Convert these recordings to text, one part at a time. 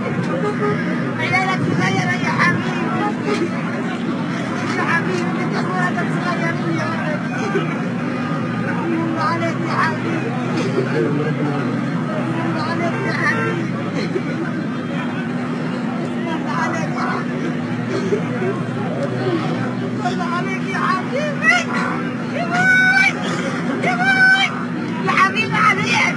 عيالك صغيرة يا حبيبي يا حبيبي انت اخواتك صغيرين يا ولدي الله عليك يا حبيبي الله عليك يا حبيبي الله عليك يا حبيبي الله عليك يا حبيبي يا باي يا باي يا حبيبي عليك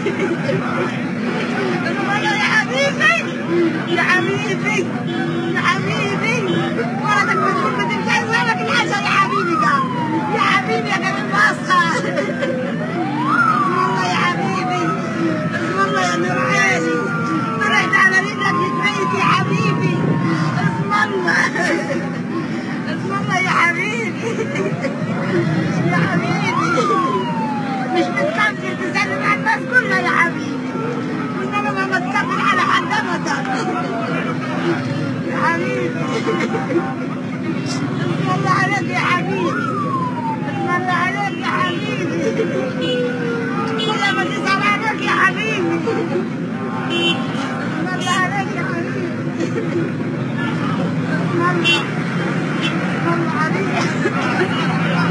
والله يا حبيبي يا حبيبي يا حبيبي ولدك بتقول بتمشي وينك الحاجة يا حبيبي قال يا حبيبي يا كريم باسخة اسم الله يا حبيبي اسم الله يا نور عيني طلعت على رجلك يتميت يا حبيبي اسم الله اسم الله يا حبيبي يا حبيبي مش متكفل تسلم على الناس كلها يا حبيبي وانما ما متكفل على حد ابدا يا حبيبي اسم الله عليك يا حبيبي اسم الله عليك يا حبيبي كل ما تسأل عليك يا حبيبي اسم الله عليك يا حبيبي اسم الله اسم الله عليك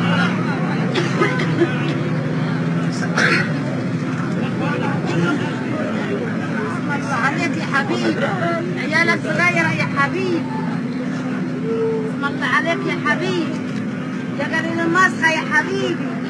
اسم الله عليك يا حبيبي عيالك صغيرة يا حبيبي اسم الله عليك يا حبيبي يا قليل المسخة يا حبيبي